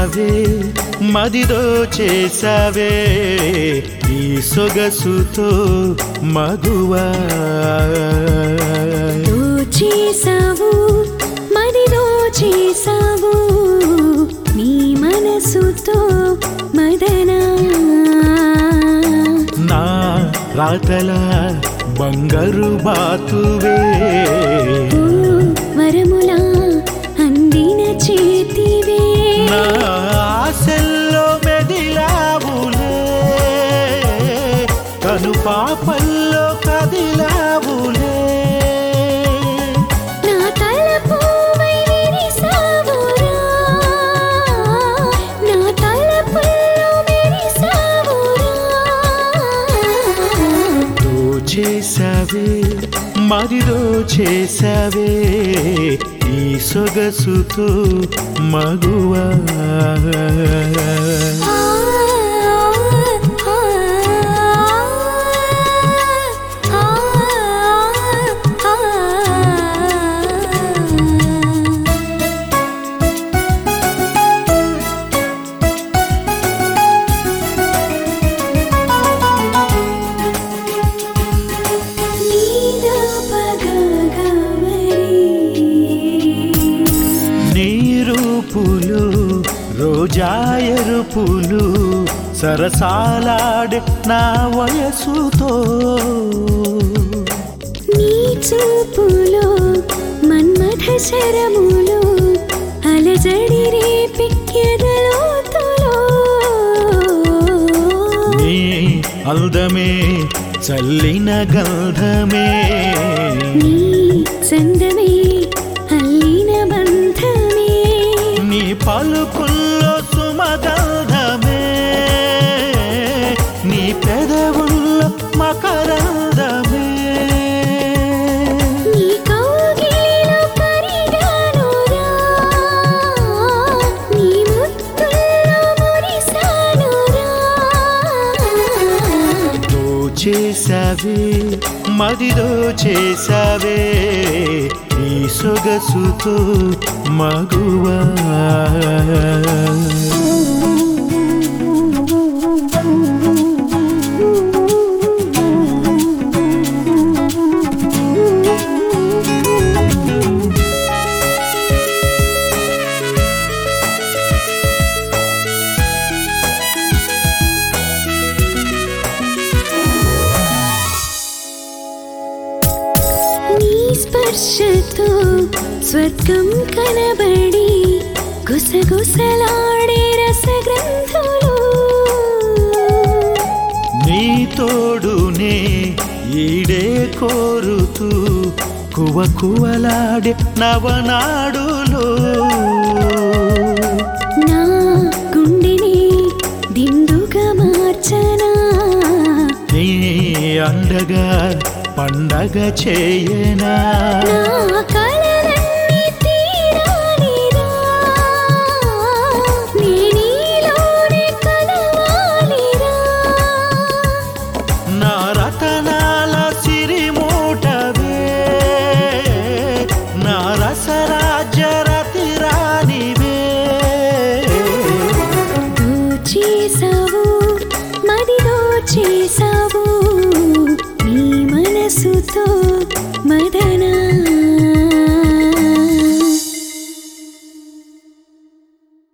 చేసావే మదిదో చేసావే ఈ సొగసుతో మగువా చేసావు మదిలో చేసావు నీ మనసుతో మదనా నా రాతల బంగారు బాతువే ఓ వరములా అందిన చేతివే నా ఆశల్లో మెదిలావులే కను పాపల్లో కదిలావులే నా తలపువై విరిసావురా నా తలపుల్లో విరిసావురా దో చేసావే మదిలో చేసావే ఈ సొగసుతో మగువా ఆ ఆ ఆ నీదా పగగవరి నీ రూపులు రోజా ఎరుపులు సరసాలాడే నా వయసుతో నీ చూపులో మన్మథ శరములో అలజడి రేపెక్కెదలోతులో నీ అల్దమే చల్లిన గంధమే నీ చందమే అల్లిన బంధమే నీ పలుకుల్లో సుమగంధమే నీ పెదవుల్లో మకరందమే నీ కౌగిలిలో కరిగానురా నీ ముత్తుల్లో మురిసానురా దో చేసావే మదిదో చేసావే ఈ సొగసుతో మగువా నీ స్పర్శతో స్వర్గం కనబడి గుసగుసలాడే రసగ్రంథులు నీ తోడునే ఈడే కోరుతూ కువ కువలాడే నవనాడులో నా గుండెని దిండుగా మార్చనా నీ అండగా పండగ చేయనా నా కలలన్నీ తీరాలిరా నీ నీలోనే కలవాలిరా నా రతనాల సిరిమూటవే నా రసరాజ్య రతిరానివే చేసావు మదిలో చేసావు నీ మనసుతో మదనా